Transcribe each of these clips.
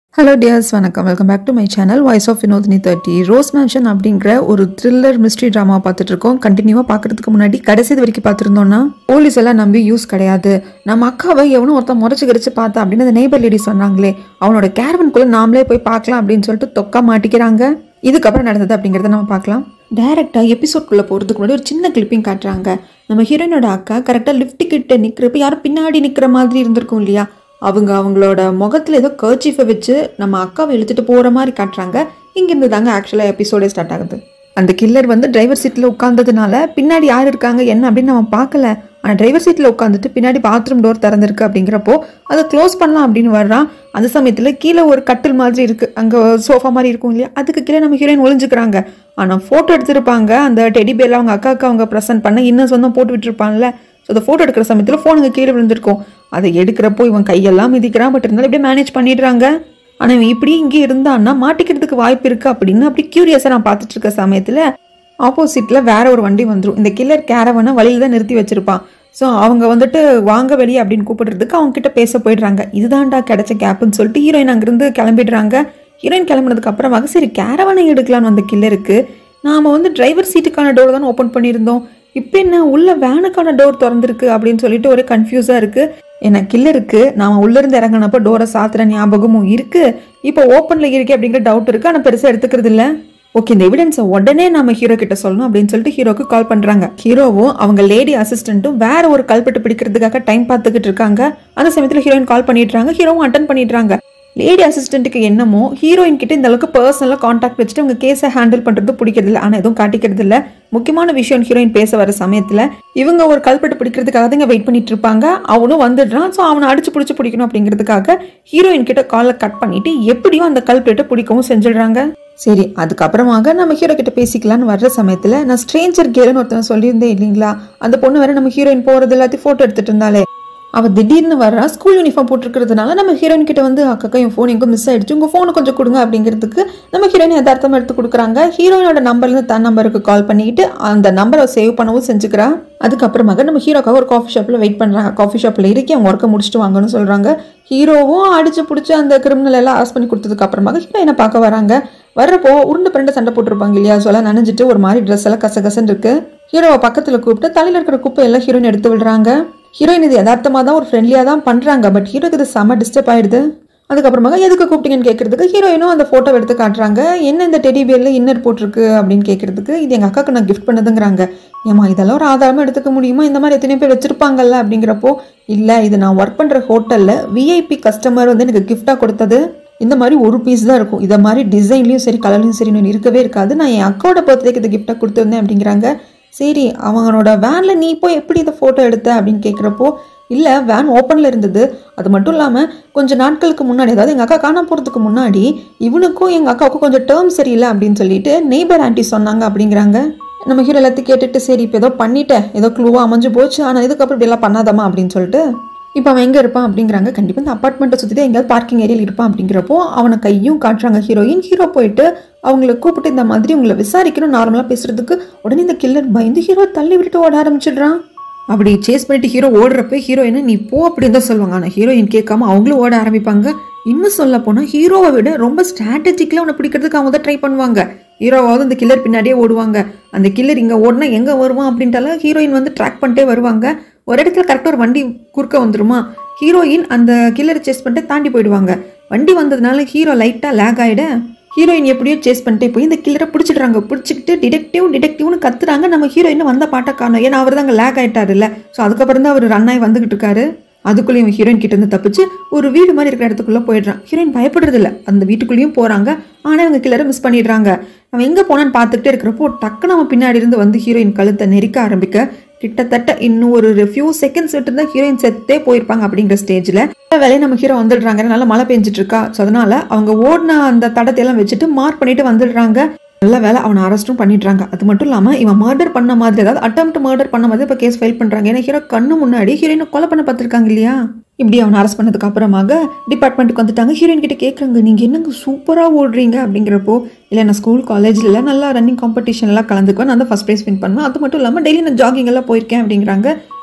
hello dears வணக்கம் welcome back to my channel voice of Vinodhini thirty rose mansion அப்படிங்கிற ஒரு thriller mystery drama பார்த்துட்டு இருக்கோம் கண்டினியூவாக பார்க்கறதுக்கு முன்னாடி கடைசி வரைக்கும் பார்த்துருந்தோம்னா போலீஸ் எல்லாம் நம்பி யூஸ் கிடையாது நம்ம அக்காவை எவனும் ஒருத்தன் முறைச்சு கடிச்சு பார்த்தா அப்படின்னு அந்த நெய்பர் லேடி சொன்னாங்களே அவனோட கேரவனுக்குள்ள நாமளே போய் பார்க்கலாம் அப்படின்னு சொல்லிட்டு தொக்கா மாட்டிக்கிறாங்க இதுக்கப்புறம் நடந்தது அப்படிங்கிறத நம்ம பார்க்கலாம் டேரெக்டாக எபிசோட்குள்ளே போகிறதுக்கு முன்னாடி ஒரு சின்ன கிளிப்பிங் காட்டுறாங்க நம்ம ஹீரோயினோட அக்கா கரெக்டாக லிஃப்ட் கிட்ட நிற்கிறப்ப யாரும் பின்னாடி நிற்கிற மாதிரி இருந்திருக்கும் இல்லையா அவங்க அவங்களோட முகத்தில் ஏதோ கர்ச்சீஃபை வச்சு நம்ம அக்காவை இழுத்துட்டு போகிற மாதிரி காட்டுறாங்க இங்கேருந்து தாங்க ஆக்சுவலாக எபிசோடே ஸ்டார்ட் ஆகுது அந்த கில்லர் வந்து டிரைவர் சீட்டில் உட்காந்ததுனால பின்னாடி யார் இருக்காங்க என்ன அப்படின்னு நம்ம பார்க்கல ஆனால் டிரைவர் சீட்டில் உட்காந்துட்டு பின்னாடி பாத்ரூம் டோர் திறந்திருக்கு அப்படிங்கிறப்போ அதை க்ளோஸ் பண்ணலாம் அப்படின்னு வர்றான் அந்த சமயத்தில் கீழே ஒரு கட்டில் மாதிரி இருக்குது அங்கே சோஃபா மாதிரி இருக்கும் இல்லையா அதுக்கு கீழே நம்ம ஹீரோயின் ஒளிஞ்சுக்கிறாங்க ஆனால் ஃபோட்டோ எடுத்திருப்பாங்க அந்த டெடி பேரில் அவங்க அக்காவுக்கு அவங்க ப்ரெசென்ட் பண்ண இன்னும் சொந்தம் போட்டு விட்டுருப்பான்ல ஸோ அந்த ஃபோட்டோ எடுக்கிற சமயத்தில் ஃபோன் அங்கே கீழே விழுந்திருக்கும் அதை எடுக்கிறப்போ இவன் கையெல்லாம் மிதிக்கிறான் பட் இருந்தாலும் இப்படியே மேனேஜ் பண்ணிடுறாங்க ஆனால் இவன் இப்படி இங்கே இருந்தான்னா மாட்டிக்கிறதுக்கு வாய்ப்பு இருக்குது அப்படின்னு அப்படி க்யூரியஸாக நான் பார்த்துட்டு இருக்க சமயத்தில் ஆப்போசிட்டில் வேற ஒரு வண்டி வந்துடும் இந்த கில்லர் கேரவனை வழியில் தான் நிறுத்தி வச்சிருப்பான் ஸோ அவங்க வந்துட்டு வாங்க வெளியே அப்படின்னு கூப்பிடுறதுக்கு அவங்க கிட்ட பேச போயிடுறாங்க இதுதான்டா கிடைச்ச கேப்புன்னு சொல்லிட்டு ஹீரோயின் அங்கேருந்து கிளம்பிடுறாங்க ஹீரோயின் கிளம்புனதுக்கு அப்புறமாக சரி கேரவனை எடுக்கலான்னு வந்த கில்லருக்கு நாம வந்து டிரைவர் சீட்டுக்கான டோர் தானே ஓப்பன் பண்ணியிருந்தோம் இப்போ என்ன உள்ள வேனுக்கான டோர் திறந்திருக்கு அப்படின்னு சொல்லிட்டு ஒரே கன்ஃபியூஸாக இருக்கு ஏன்னா கில்லருக்கு நாம உள்ள இருந்து இறங்கினப்போ டோரை சாத்துற ஞாபகமும் இருக்கு இப்போ ஓப்பன்ல இருக்கு அப்படிங்கிற டவுட் இருக்கு ஆனால் பெருசாக எடுத்துக்கிறது இல்லை ஓகே இந்த எவிடன்ஸை உடனே நம்ம ஹீரோ கிட்ட சொல்லணும் அப்படின்னு சொல்லிட்டு ஹீரோக்கு கால் பண்றாங்க ஹீரோவும் அவங்க லேடி அசிஸ்டண்ட்டும் வேற ஒரு கல்பெட்டு பிடிக்கிறதுக்காக டைம் பார்த்துக்கிட்டு இருக்காங்க அந்த சமயத்தில் ஹீரோயின் கால் பண்ணிடுறாங்க ஹீரோவும் அட்டன் பண்ணிடுறாங்க லேடி அசிஸ்டண்ட்டுக்கு என்னமோ ஹீரோயின் கிட்ட இந்த அளவுக்கு பர்சனலாக காண்டாக்ட் வச்சுட்டு அவங்க கேஸை ஹேண்டில் பண்ணுறது பிடிக்கிறது இல்லை ஆனால் எதுவும் காட்டிக்கிறது இல்லை முக்கியமான விஷயம் ஹீரோயின் பேச வர சமயத்தில் இவங்க ஒரு கல்பெட்டு பிடிக்கிறதுக்காக தான் இங்கே வெயிட் பண்ணிட்டு இருப்பாங்க அவனும் வந்துடுறான் ஸோ அவனை அடிச்சு பிடிச்சி பிடிக்கணும் அப்படிங்கிறதுக்காக ஹீரோயின் கிட்ட காலை கட் பண்ணிட்டு எப்படியும் அந்த கல்பெட்டை பிடிக்கவும் செஞ்சிடுறாங்க சரி அதுக்கப்புறமாக நம்ம ஹீரோ கிட்ட பேசிக்கலாம்னு வர்ற சமயத்தில் நான் ஸ்ட்ரேஞ்சர் கேர்ள்னு ஒருத்தன் சொல்லியிருந்தேன் இல்லைங்களா அந்த பொண்ணு வேற நம்ம ஹீரோயின் போகிறது எல்லாத்தையும் ஃபோட்டோ எடுத்துட்டு இருந்தாலே அவள் திடீர்னு வர்றா ஸ்கூல் யூனிஃபார்ம் போட்டிருக்கிறதுனால நம்ம ஹீரோயின் கிட்ட வந்து அக்கா என் ஃபோன் எங்கே மிஸ் ஆயிடுச்சு உங்கள் ஃபோனை கொஞ்சம் கொடுங்க அப்படிங்கிறதுக்கு நம்ம ஹீரோயின் யதார்த்தமாக எடுத்து கொடுக்குறாங்க ஹீரோயினோட நம்பர்லேருந்து தன் நம்பருக்கு கால் பண்ணிட்டு அந்த நம்பரை சேவ் பண்ணவும் செஞ்சுக்கிறா அதுக்கப்புறமாக நம்ம ஹீரோக்காக ஒரு காஃபி ஷாப்பில் வெயிட் பண்ணுறாங்க காஃபி ஷாப்பில் இருக்கி அவங்க ஒர்க்கை முடிச்சுட்டு வாங்கன்னு சொல்கிறாங்க ஹீரோவும் அடிச்சு பிடிச்சி அந்த கிரிமினல் எல்லாம் அரெஸ்ட் பண்ணி கொடுத்ததுக்கு அப்புறமாக ஹீரோயினை பார்க்க வராங்க வர்றப்போ உருண்டு பிறண்டு சண்டை போட்டிருப்பாங்க இல்லையா சொல்ல நனைஞ்சிட்டு ஒரு மாதிரி ட்ரெஸ் எல்லாம் கசகசன்னு இருக்கு ஹீரோவை பக்கத்தில் கூப்பிட்டு தலையில் இருக்கிற குப்பை எல்லாம் ஹீரோயின் எடுத்து விடுறாங்க ஹீரோயின் இது யதார்த்தமாக தான் ஒரு ஃப்ரெண்ட்லியாக தான் பண்ணுறாங்க பட் ஹீரோக்கு இது செம்ம டிஸ்டர்ப் ஆயிடுது அதுக்கப்புறமாக எதுக்கு கூப்பிட்டீங்கன்னு கேட்கறதுக்கு ஹீரோயினும் அந்த ஃபோட்டோ எடுத்து காட்டுறாங்க என்ன இந்த டெடி பேரில் இன்னர் போட்டிருக்கு அப்படின்னு கேட்கறதுக்கு இது எங்கள் அக்காவுக்கு நான் கிஃப்ட் பண்ணதுங்கிறாங்க ஏமா இதெல்லாம் ஒரு ஆதாரமாக எடுத்துக்க முடியுமா இந்த மாதிரி எத்தனை பேர் வச்சிருப்பாங்கல்ல அப்படிங்கிறப்போ இல்லை இது நான் ஒர்க் பண்ணுற ஹோட்டலில் விஐபி கஸ்டமர் வந்து எனக்கு கிஃப்டாக கொடுத்தது இந்த மாதிரி ஒரு பீஸ் தான் இருக்கும் இதை மாதிரி டிசைன்லையும் சரி கலர்லையும் சரி இன்னும் இருக்கவே இருக்காது நான் என் அக்காவோட பர்த்டேக்கு இதை கிஃப்டாக கொடுத்துருந்தேன் அப்படிங்கிறாங்க சரி அவனோட வேனில் நீ போய் எப்படி இதை ஃபோட்டோ எடுத்த அப்படின்னு கேட்குறப்போ இல்லை வேன் ஓப்பனில் இருந்தது அது மட்டும் இல்லாமல் கொஞ்சம் நாட்களுக்கு முன்னாடி அதாவது எங்கள் அக்கா காணாம போகிறதுக்கு முன்னாடி இவனுக்கும் எங்கள் அக்காவுக்கும் கொஞ்சம் டேர்ம் சரியில்லை அப்படின்னு சொல்லிட்டு நெய்பர் ஆண்டி சொன்னாங்க அப்படிங்கிறாங்க நம்ம ஹீரோ எல்லாத்தையும் கேட்டுட்டு சரி இப்போ ஏதோ பண்ணிட்டேன் ஏதோ க்ளூவாக அமைஞ்சு போச்சு ஆனால் இதுக்கப்புறம் இப்படியெல்லாம் பண்ணாதம்மா அப்படின்னு சொல்லிட்டு இப்போ அவன் எங்கே இருப்பான் அப்படிங்கிறாங்க கண்டிப்பாக இந்த அப்பார்ட்மெண்ட்டை சுற்றி தான் எங்கேயாவது பார்க்கிங் ஏரியாவில் இருப்பான் அப்படிங்கிறப்போ அவனை கையும் காட்டுறாங்க ஹீரோயின் ஹீரோ போயிட்டு அவங்கள கூப்பிட்டு இந்த மாதிரி உங்களை விசாரிக்கணும் நார்மலாக பேசுறதுக்கு உடனே இந்த கில்லர் பயந்து ஹீரோ தள்ளி விட்டுட்டு ஓட ஆரம்பிச்சிடுறான் அப்படி சேஸ் பண்ணிட்டு ஹீரோ ஓடுறப்ப ஹீரோயினை நீ போ அப்படின்னு தான் சொல்லுவாங்க ஆனால் ஹீரோயின் கேட்காம அவங்களும் ஓட ஆரம்பிப்பாங்க இன்னும் சொல்ல போனால் ஹீரோவை விட ரொம்ப ஸ்ட்ராட்டஜிக்கலாக அவனை பிடிக்கிறதுக்கு அவங்க தான் ட்ரை பண்ணுவாங்க ஹீரோவாவது இந்த கில்லர் பின்னாடியே ஓடுவாங்க அந்த கில்லர் இங்கே ஓடினா எங்கே வருவான் அப்படின்ட்டாலும் ஹீரோயின் வந்து ட்ராக் பண்ணிட்டே வருவாங்க ஒரு இடத்துல கரெக்டாக ஒரு வண்டி குறுக்க வந்துருமா ஹீரோயின் அந்த கில்லரை சேஸ் பண்ணிட்டு தாண்டி போயிடுவாங்க வண்டி வந்ததுனால ஹீரோ லைட்டாக லேக் ஆகிட ஹீரோயின் எப்படியோ சேஸ் பண்ணிட்டே போய் இந்த கில்லரை பிடிச்சிடுறாங்க பிடிச்சிக்கிட்டு டிடெக்டிவ் டிடெக்டிவ்னு கத்துறாங்க நம்ம ஹீரோயின் வந்த பாட்டை காணும் ஏன்னா அவர் தாங்க லேக் ஆயிட்டாரு இல்லை ஸோ அதுக்கப்புறம் தான் அவர் ரன் ஆகி வந்துகிட்டு இருக்காரு அதுக்குள்ளேயும் இவன் ஹீரோயின் கிட்ட இருந்து தப்பிச்சு ஒரு வீடு மாதிரி இருக்கிற இடத்துக்குள்ள போயிடுறான் ஹீரோயின் பயப்படுறது இல்லை அந்த வீட்டுக்குள்ளேயும் போறாங்க ஆனால் இவங்க கில்லரை மிஸ் பண்ணிடுறாங்க அவன் எங்கே போனான்னு பார்த்துக்கிட்டே இருக்கிறப்போ டக்குன்னு அவன் பின்னாடி இருந்து வந்து ஹீரோயின் கழுத்தை நெரிக்க ஆரம்பிக்க கிட்டத்தட்ட இன்னும் ஒரு ஃபியூ செகண்ட்ஸ் விட்டு தான் ஹீரோயின் செத்தே போயிருப்பாங்க அப்படிங்கிற ஸ்டேஜில் வேலையை நம்ம ஹீரோ வந்துடுறாங்க நல்லா மழை பெஞ்சிட்டு இருக்கா ஸோ அதனால அவங்க ஓடின அந்த தடத்தை எல்லாம் வச்சுட்டு மார்க் பண்ணிட்டு வந்துடுறாங்க நல்ல வேலை அவனை அரெஸ்ட்டும் பண்ணிடுறாங்க அது மட்டும் இல்லாமல் இவன் மர்டர் பண்ண மாதிரி அதாவது அட்டம்ப்ட் மர்டர் பண்ண மாதிரி இப்போ கேஸ் ஃபைல் பண்ணுறாங்க ஏன்னா ஹீரோ கண்ணு முன்னாடி ஹீரோயினை கொலை பண்ண பார்த்துருக்காங்க இல்லையா இப்படி அவனை அரெஸ்ட் பண்ணதுக்கு அப்புறமாக டிபார்ட்மெண்ட்டுக்கு வந்துட்டாங்க ஹீரோயின் கிட்ட கேட்குறாங்க நீங்கள் என்னங்க சூப்பராக ஓடுறீங்க அப்படிங்கிறப்போ இல்லை நான் ஸ்கூல் காலேஜில் எல்லாம் நல்லா ரன்னிங் காம்படிஷன்லாம் கலந்துக்குவேன் நான் தான் ஃபஸ்ட் ப்ரைஸ் வின் பண்ணுவேன் அது மட்டும் இல்லாமல் டெய்லி நான் ஜாகிங் எல்லாம் போயிருக்கேன் அப்படிங்கிறாங்க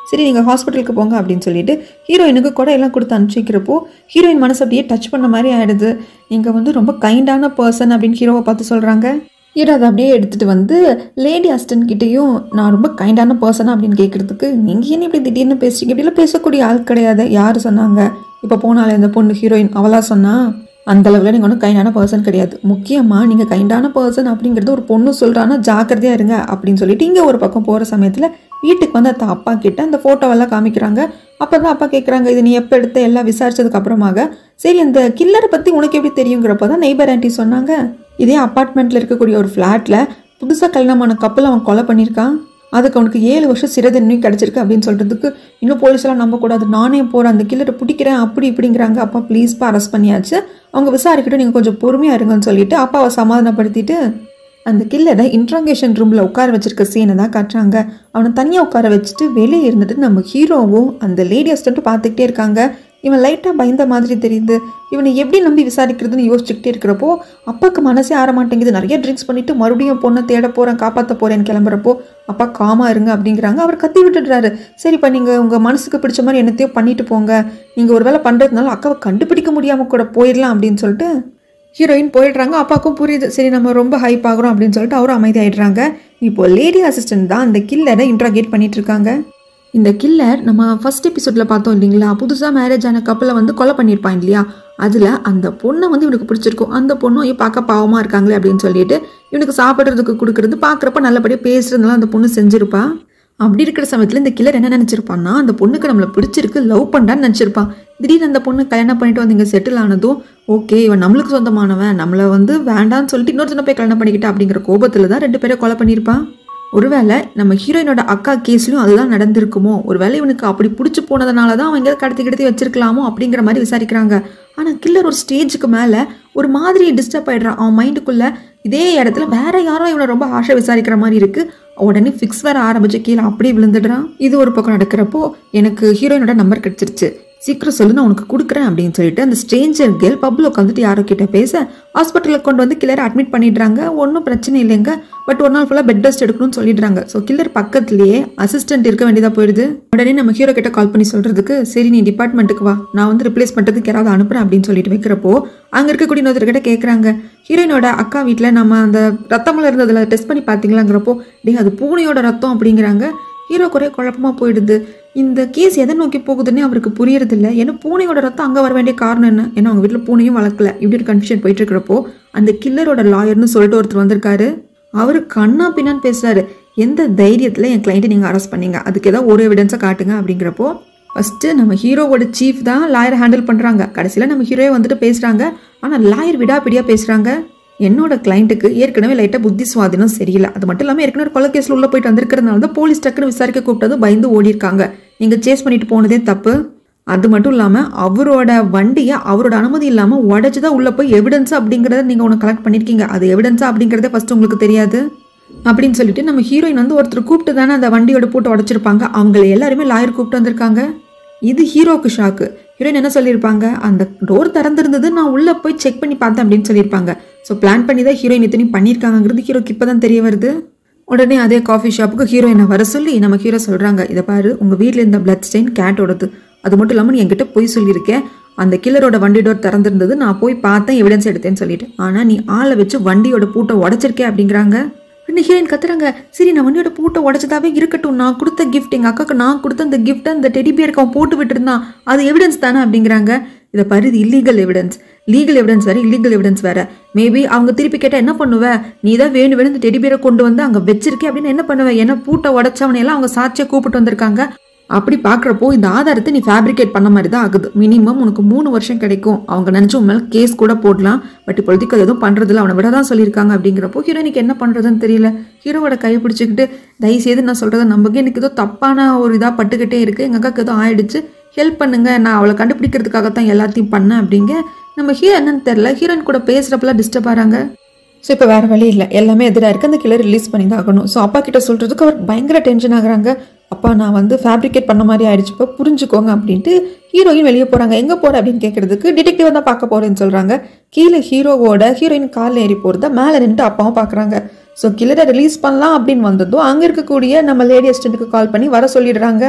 சரி நீங்கள் ஹாஸ்பிட்டலுக்கு போங்க அப்படின்னு சொல்லிட்டு ஹீரோயினுக்கு கொடையெல்லாம் கொடுத்து அனுப்பிச்சி வைக்கிறப்போ ஹீரோயின் மனசு அப்படியே டச் பண்ண மாதிரி ஆயிடுது நீங்கள் வந்து ரொம்ப கைண்டான பர்சன் அப்படின்னு ஹீரோவை பார்த்து சொல்கிறாங்க ஹீரோ அதை அப்படியே எடுத்துகிட்டு வந்து லேடி அஸ்டன் கிட்டேயும் நான் ரொம்ப கைண்டான பர்சனா அப்படின்னு கேட்குறதுக்கு நீங்கள் ஏன் இப்படி திடீர்னு பேசுறீங்க இப்படிலாம் பேசக்கூடிய ஆள் கிடையாது யார் சொன்னாங்க இப்போ போனாலே இந்த பொண்ணு ஹீரோயின் அவளா சொன்னா அந்த அளவில் நீங்கள் ஒன்றும் கைண்டான பர்சன் கிடையாது முக்கியமாக நீங்கள் கைண்டான பர்சன் அப்படிங்கிறது ஒரு பொண்ணு சொல்கிறான்னா ஜாக்கிரதையாக இருங்க அப்படின்னு சொல்லிட்டு இங்கே ஒரு பக்கம் போகிற சமயத்தில் வீட்டுக்கு வந்து அந்த அப்பா கிட்ட அந்த ஃபோட்டோவெல்லாம் காமிக்கிறாங்க அப்போ தான் அப்பா கேட்குறாங்க இது நீ எப்போ எடுத்த எல்லாம் விசாரிச்சதுக்கு அப்புறமாக சரி அந்த கில்லரை பற்றி உனக்கு எப்படி தெரியுங்கிறப்போ தான் நெய்பர் ஆண்டி சொன்னாங்க இதே அப்பார்ட்மெண்ட்டில் இருக்கக்கூடிய ஒரு ஃப்ளாட்டில் புதுசாக கல்யாணமான கப்பல் அவன் கொலை பண்ணியிருக்கான் அதுக்கு அவனுக்கு ஏழு வருஷம் சிறை தண்டனை கிடச்சிருக்கு அப்படின்னு சொல்கிறதுக்கு இன்னும் போலீஸ்லாம் நம்பக்கூடாது நானே போகிறேன் அந்த கில்லரை பிடிக்கிறேன் அப்படி இப்படிங்கிறாங்க அப்பா ப்ளீஸ்ப்பா அரெஸ்ட் பண்ணியாச்சு அவங்க விசாரிக்கட்டும் நீங்கள் கொஞ்சம் பொறுமையாக இருங்கன்னு சொல்லிட்டு அப்பாவை சமாதானப்படுத்திட்டு அந்த கில்லரை இன்ட்ராகேஷன் ரூமில் உட்கார வச்சிருக்க சீனை தான் காட்டுறாங்க அவனை தனியாக உட்கார வச்சுட்டு வெளியே இருந்துட்டு நம்ம ஹீரோவும் அந்த லேடி அசிஸ்டண்ட்டும் பார்த்துக்கிட்டே இருக்காங்க இவன் லைட்டாக பயந்த மாதிரி தெரியுது இவனை எப்படி நம்பி விசாரிக்கிறதுன்னு யோசிச்சுக்கிட்டே இருக்கிறப்போ அப்பாவுக்கு மனசே ஆற மாட்டேங்குது நிறைய ட்ரிங்க்ஸ் பண்ணிட்டு மறுபடியும் பொண்ணை தேட போகிறேன் காப்பாற்ற போகிறேன்னு கிளம்புறப்போ அப்பா காமா இருங்க அப்படிங்கிறாங்க அவர் கத்தி விட்டுடுறாரு சரிப்பா நீங்கள் உங்கள் மனசுக்கு பிடிச்ச மாதிரி என்னத்தையோ பண்ணிட்டு போங்க நீங்கள் ஒரு வேலை பண்ணுறதுனால அக்காவை கண்டுபிடிக்க முடியாமல் கூட போயிடலாம் அப்படின்னு சொல்லிட்டு ஹீரோயின் போயிடுறாங்க அப்பாவுக்கும் புரியுது சரி நம்ம ரொம்ப ஹைப் ஆகுறோம் அப்படின்னு சொல்லிட்டு அவரும் அமைதியாயிடுறாங்க இப்போ லேடி அசிஸ்டன்ட் தான் அந்த கில்லரை இன்ட்ராகேட் பண்ணிட்டு இருக்காங்க இந்த கில்லர் நம்ம ஃபர்ஸ்ட் எபிசோடில் பார்த்தோம் இல்லைங்களா புதுசாக மேரேஜ் ஆன கப்பலை வந்து கொலை பண்ணியிருப்பான் இல்லையா அதில் அந்த பொண்ணை வந்து இவனுக்கு பிடிச்சிருக்கும் அந்த பொண்ணும் ஐயோ பார்க்க பாவமாக இருக்காங்களே அப்படின்னு சொல்லிட்டு இவனுக்கு சாப்பிட்றதுக்கு கொடுக்குறது பார்க்குறப்ப நல்லபடியாக பேசுறதுனால அந்த பொண்ணு செஞ்சிருப்பா அப்படி இருக்கிற சமயத்தில் இந்த கில்லர் என்ன நினச்சிருப்பான்னா அந்த பொண்ணுக்கு நம்மளை பிடிச்சிருக்கு லவ் பண்ணுறான்னு நினச்சிருப்பான் திடீர்னு அந்த பொண்ணு கல்யாணம் பண்ணிட்டு வந்து இங்கே செட்டில் ஆனதும் ஓகே இவன் நம்மளுக்கு சொந்தமானவன் நம்மளை வந்து வேண்டான்னு சொல்லிட்டு இன்னொருத்தனை போய் கல்யாணம் பண்ணிக்கிட்டா அப்படிங்கிற கோபத்தில் தான் ரெண்டு பேரை கொலை பண்ணியிருப்பான் ஒருவேளை நம்ம ஹீரோயினோட அக்கா கேஸ்லையும் அதுதான் நடந்திருக்குமோ ஒருவேளை இவனுக்கு அப்படி பிடிச்சி போனதுனால தான் அவன் எங்கேயாவது கடத்தி கடத்தி வச்சிருக்கலாமோ அப்படிங்கிற மாதிரி விசாரிக்கிறாங்க ஆனால் கில்லர் ஒரு ஸ்டேஜுக்கு மேலே ஒரு மாதிரி டிஸ்டர்ப் ஆயிடுறான் அவன் மைண்டுக்குள்ளே இதே இடத்துல வேற யாரோ இவனை ரொம்ப ஆசை விசாரிக்கிற மாதிரி இருக்கு உடனே ஃபிக்ஸ் வேற ஆரம்பிச்சு கீழே அப்படியே விழுந்துடுறான் இது ஒரு பக்கம் நடக்கிறப்போ எனக்கு ஹீரோயினோட நம்பர் கிடைச்சிருச்சு சீக்கிரம் சொல்லு நான் உனக்கு கொடுக்குறேன் அப்படின்னு சொல்லிட்டு அந்த ஸ்ட்ரேஞ்சர் கேர்ள் பப்ல உட்காந்துட்டு யாரோ கிட்ட பேச ஹாஸ்பிட்டலில் கொண்டு வந்து கில்லரை அட்மிட் பண்ணிடுறாங்க ஒன்றும் பிரச்சனை இல்லைங்க பட் ஒரு நாள் ஃபுல்லாக பெட் ரெஸ்ட் எடுக்கணும்னு சொல்லிடுறாங்க ஸோ கில்லர் பக்கத்துலேயே அசிஸ்டன்ட் இருக்க வேண்டியதாக போயிடுது உடனே நம்ம ஹீரோ கிட்ட கால் பண்ணி சொல்றதுக்கு சரி நீ டிபார்ட்மெண்ட்டுக்கு வா நான் வந்து ரிப்ளேஸ் பண்ணுறதுக்கு யாராவது அனுப்புறேன் அப்படின்னு சொல்லிட்டு வைக்கிறப்போ அங்கே இருக்கக்கூடிய இன்னொருத்தர்கிட்ட கேட்குறாங்க ஹீரோயினோட அக்கா வீட்டில் நம்ம அந்த ரத்தமில் இருந்ததில் டெஸ்ட் பண்ணி பார்த்தீங்களாங்கிறப்போ டே அது பூனையோட ரத்தம் அப்படிங்கிறாங்க ஹீரோ குறை குழப்பமாக போயிடுது இந்த கேஸ் எதை நோக்கி போகுதுன்னே அவருக்கு புரியறதில்ல ஏன்னா பூனையோட ரத்தம் அங்கே வர வேண்டிய காரணம் என்ன ஏன்னா அவங்க வீட்டில் பூனையும் வளர்க்கல இப்படி ஒரு கன்ஃபியூஷன் போயிட்டு இருக்கிறப்போ அந்த கில்லரோட லாயர்னு சொல்லிட்டு ஒருத்தர் வந்திருக்காரு அவர் கண்ணா பின்னான்னு பேசுறாரு எந்த தைரியத்தில் என் கிளைண்ட்டை நீங்கள் அரெஸ்ட் பண்ணீங்க அதுக்கு ஏதாவது ஒரு எவிடன்ஸை காட்டுங்க அப்படிங்கிறப்போ ஃபஸ்ட்டு நம்ம ஹீரோவோட சீஃப் தான் லாயரை ஹேண்டில் பண்ணுறாங்க கடைசியில் நம்ம ஹீரோயே வந்துட்டு பேசுகிறாங்க ஆனால் லாயர் விடாப்பிடியாக பேசுகிறாங்க என்னோட கிளைண்ட்டுக்கு ஏற்கனவே லைட்டாக புத்தி சுவாதீனம் சரியில்லை அது மட்டும் இல்லாமல் ஏற்கனவே ஒரு கொலை கேஸில் உள்ளே போயிட்டு வந்திருக்கிறதுனால தான் போலீஸ் டக்குன்னு விசாரிக்க கூப்பிட்டது பயந்து ஓடி இருக்காங்க நீங்கள் சேஸ் பண்ணிட்டு போனதே தப்பு அது மட்டும் இல்லாமல் அவரோட வண்டியை அவரோட அனுமதி இல்லாமல் உடச்சி தான் உள்ளே போய் எவிடன்ஸ் அப்படிங்கிறத நீங்கள் ஒன்று கலெக்ட் பண்ணியிருக்கீங்க அது எவிடன்ஸா அப்படிங்கிறதே ஃபஸ்ட்டு உங்களுக்கு தெரியாது அப்படின்னு சொல்லிட்டு நம்ம ஹீரோயின் வந்து ஒருத்தர் கூப்பிட்டு தானே அந்த வண்டியோட போட்டு உடச்சிருப்பாங்க அவங்கள எல்லாருமே லாயர் கூப்பிட்டு வந்திருக்காங்க இது ஹீரோக்கு ஷாக்கு ஹீரோயின் என்ன சொல்லியிருப்பாங்க அந்த டோர் திறந்திருந்தது நான் உள்ளே போய் செக் பண்ணி பார்த்தேன் அப்படின்னு சொல்லியிருப்பாங்க ஸோ பிளான் பண்ணி தான் ஹீரோயின் இத்தனையும் பண்ணியிருக்காங்கிறது ஹீரோக்கு இப்போ தான் தெரிய வருது உடனே அதே காஃபி ஷாப்புக்கு ஹீரோயினை வர சொல்லி நம்ம ஹீரோ சொல்கிறாங்க இதை பாரு உங்கள் வீட்டில் இருந்த பிளட் ஸ்டெயின் கேட்டோடது அது மட்டும் இல்லாமல் நீ என்கிட்ட போய் சொல்லியிருக்கேன் அந்த கில்லரோட வண்டி டோர் திறந்திருந்தது நான் போய் பார்த்தேன் எவிடன்ஸ் எடுத்தேன்னு சொல்லிட்டு ஆனால் நீ ஆளை வச்சு வண்டியோட பூட்டை உடச்சிருக்கே அப்படிங்கிறாங்க உடனே ஹீரோயின் கத்துறாங்க சரி நான் வண்டியோட பூட்டை உடச்சதாவே இருக்கட்டும் நான் கொடுத்த கிஃப்ட் எங்கள் அக்காக்கு நான் கொடுத்த அந்த கிஃப்ட்டை அந்த டெடி பேருக்கு அவன் போட்டு விட்டுருந்தான் அது எவிடன்ஸ் தானே அப்படிங்கிறாங்க இதை பாரு இது இல்லீகல் எவிடன்ஸ் லீகல் எவிடன்ஸ் வேற இல்லீகல் எவிடன்ஸ் வேற மேபி அவங்க திருப்பி கேட்டால் என்ன பண்ணுவ நீ தான் வேணும் வேணும் இந்த டெடி பேரை கொண்டு வந்து அங்கே வச்சிருக்கே அப்படின்னு என்ன பண்ணுவ ஏன்னா பூட்டை உடச்சவனையெல்லாம் அவங்க சாட்சியை கூப்பிட்டு வந்திருக்காங்க அப்படி பார்க்குறப்போ இந்த ஆதாரத்தை நீ ஃபேப்ரிகேட் பண்ண மாதிரி தான் ஆகுது மினிமம் உனக்கு மூணு வருஷம் கிடைக்கும் அவங்க நினச்சி உன் மேலே கேஸ் கூட போடலாம் பட் இப்போதைக்கு அது எதுவும் பண்ணுறதில்ல அவனை விட தான் சொல்லியிருக்காங்க அப்படிங்கிறப்போ ஹீரோயினுக்கு என்ன பண்ணுறதுன்னு தெரியல ஹீரோவோட கையை பிடிச்சிக்கிட்டு தயவுசெய்து நான் சொல்கிறத நம்புங்க எனக்கு ஏதோ தப்பான ஒரு இதாக பட்டுக்கிட்டே இருக்குது எங்கள் அக்காவுக்கு ஏதோ ஆயிடுச்சு ஹெல்ப் பண்ணுங்க நான் அவளை கண்டுபிடிக்கிறதுக்காக தான் எல்லாத்தையும் பண்ணேன் அப்படிங்க நம்ம ஹீரோ என்னன்னு தெரில ஹீரோயின் கூட பேசுகிறப்பெல்லாம் டிஸ்டர்ப் ஆகிறாங்க ஸோ இப்போ வேறு வழி இல்லை எல்லாமே எதிராக இருக்குது அந்த கிளர் ரிலீஸ் பண்ணி தான் ஆகணும் ஸோ அப்பா கிட்ட சொல்கிறதுக்கு அவர் பயங்கர டென்ஷன் ஆகுறாங்க அப்பா நான் வந்து ஃபேப்ரிகேட் பண்ண மாதிரி ஆயிடுச்சு இப்போ புரிஞ்சுக்கோங்க அப்படின்ட்டு ஹீரோயின் வெளியே போகிறாங்க எங்கே போகிற அப்படின்னு கேட்குறதுக்கு டிடெக்டிவ் தான் பார்க்க போகிறேன்னு சொல்கிறாங்க கீழே ஹீரோவோட ஹீரோயின் காலில் ஏறி போகிறத மேலே நின்று அப்பாவும் பார்க்குறாங்க ஸோ கிளரை ரிலீஸ் பண்ணலாம் அப்படின்னு வந்ததும் அங்கே இருக்கக்கூடிய நம்ம லேடி அசிஸ்டண்ட்டுக்கு கால் பண்ணி வர சொல்லிடுறாங்க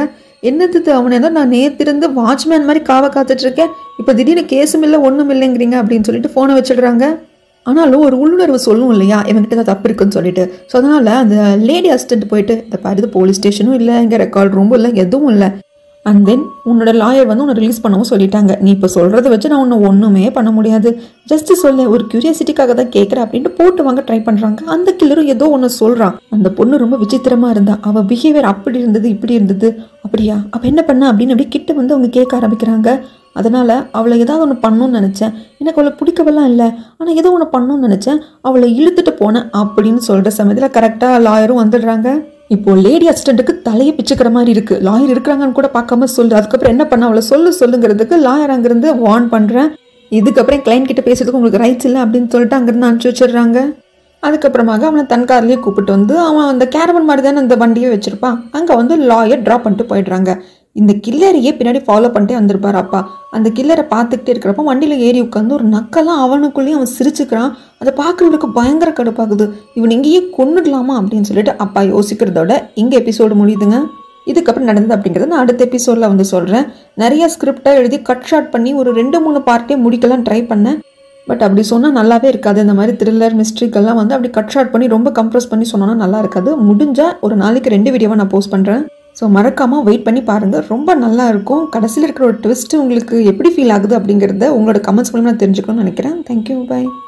என்னது அவனை தான் நான் நேத்திருந்து வாட்ச்மேன் மாதிரி காவ காத்துட்டு இருக்கேன் இப்போ திடீர்னு கேஸும் இல்லை ஒன்றும் இல்லைங்கிறீங்க அப்படின்னு சொல்லிட்டு ஃபோனை வச்சிடுறாங்க ஆனாலும் ஒரு உள்ளுணர்வு சொல்லும் இல்லையா இவன்கிட்ட தான் தப்பு இருக்குன்னு சொல்லிட்டு ஸோ அதனால அந்த லேடி அசிஸ்டன்ட் போயிட்டு இந்த பாரு இது போலீஸ் ஸ்டேஷனும் இல்லை இங்கே ரெக்கார்ட் ரூமும் இல்லை எதுவும் இல்லை அண்ட் தென் உன்னோட லாயர் வந்து உன்னை ரிலீஸ் பண்ணவும் சொல்லிட்டாங்க நீ இப்போ சொல்கிறத வச்சு நான் உன்னை ஒன்றுமே பண்ண முடியாது ஜஸ்ட் சொல்ல ஒரு கியூரியாசிட்டிக்காக தான் கேட்குறேன் அப்படின்ட்டு போட்டு வாங்க ட்ரை பண்ணுறாங்க அந்த கில்லரும் ஏதோ ஒன்று சொல்கிறான் அந்த பொண்ணு ரொம்ப விசித்திரமா இருந்தா அவள் பிஹேவியர் அப்படி இருந்தது இப்படி இருந்தது அப்படியா அவள் என்ன பண்ண அப்படின்னு அப்படியே கிட்ட வந்து அவங்க கேட்க ஆரம்பிக்கிறாங்க அதனால் அவளை ஏதாவது ஒன்று பண்ணணும்னு நினச்சேன் எனக்கு அவளை பிடிக்கவெல்லாம் இல்லை ஆனால் ஏதோ ஒன்று பண்ணணும்னு நினச்சேன் அவளை இழுத்துட்டு போனேன் அப்படின்னு சொல்கிற சமயத்தில் கரெக்டாக லாயரும் வந்துடுறாங்க இப்போ லேடி அசிஸ்டண்ட்டுக்கு தலையை பிச்சுக்கிற மாதிரி இருக்கு லாயர் இருக்கிறாங்கன்னு கூட பார்க்காம சொல்லு அதுக்கப்புறம் என்ன பண்ண அவளை சொல்லு சொல்லுங்கிறதுக்கு லாயர் அங்கிருந்து வார்ன் பண்ணுறேன் இதுக்கப்புறம் கிளைண்ட் கிட்ட பேசுறதுக்கு உங்களுக்கு ரைட்ஸ் இல்லை அப்படின்னு சொல்லிட்டு அங்கிருந்து அனுப்பிச்சு வச்சிடுறாங்க அதுக்கப்புறமாக அவனை தன் கார்லேயே கூப்பிட்டு வந்து அவன் அந்த கேரவன் மாதிரி தானே அந்த வண்டியை வச்சிருப்பான் அங்கே வந்து லாயர் ட்ராப் பண்ணிட்டு போயிடுறாங்க இந்த கில்லரையே பின்னாடி ஃபாலோ பண்ணிட்டே வந்திருப்பாரு அப்பா அந்த கில்லரை பார்த்துக்கிட்டே இருக்கிறப்ப வண்டியில் ஏறி உட்காந்து ஒரு நக்கெல்லாம் அவனுக்குள்ளேயும் அவன் சிரிச்சுக்கிறான் அதை பார்க்குறவனுக்கு பயங்கர கடுப்பாகுது இவன் இங்கேயே கொன்னுடலாமா அப்படின்னு சொல்லிட்டு அப்பா யோசிக்கிறதோட இங்கே எபிசோடு முடியுதுங்க இதுக்கப்புறம் நடந்தது அப்படிங்கிறத நான் அடுத்த எபிசோடில் வந்து சொல்கிறேன் நிறைய ஸ்கிரிப்டாக எழுதி கட் ஷார்ட் பண்ணி ஒரு ரெண்டு மூணு பார்ட்டே முடிக்கலாம் ட்ரை பண்ணேன் பட் அப்படி சொன்னால் நல்லாவே இருக்காது இந்த மாதிரி த்ரில்லர் மிஸ்ட்ரிக்கெல்லாம் வந்து அப்படி கட் ஷார்ட் பண்ணி ரொம்ப கம்ப்ரஸ் பண்ணி சொன்னோன்னா நல்லா இருக்காது முடிஞ்சால் ஒரு நாளைக்கு ரெண்டு வீடியோவை நான் போஸ்ட் பண்ணுறேன் ஸோ மறக்காமல் வெயிட் பண்ணி பாருங்கள் ரொம்ப நல்லா இருக்கும் கடைசியில் இருக்கிற ஒரு ட்விஸ்ட் உங்களுக்கு எப்படி ஃபீல் ஆகுது அப்படிங்கிறத உங்களோட கமெண்ட்ஸ் மூலமாக நான் தெரிஞ்சுக்கணும்னு நினைக்கிறேன் தேங்க்யூ பை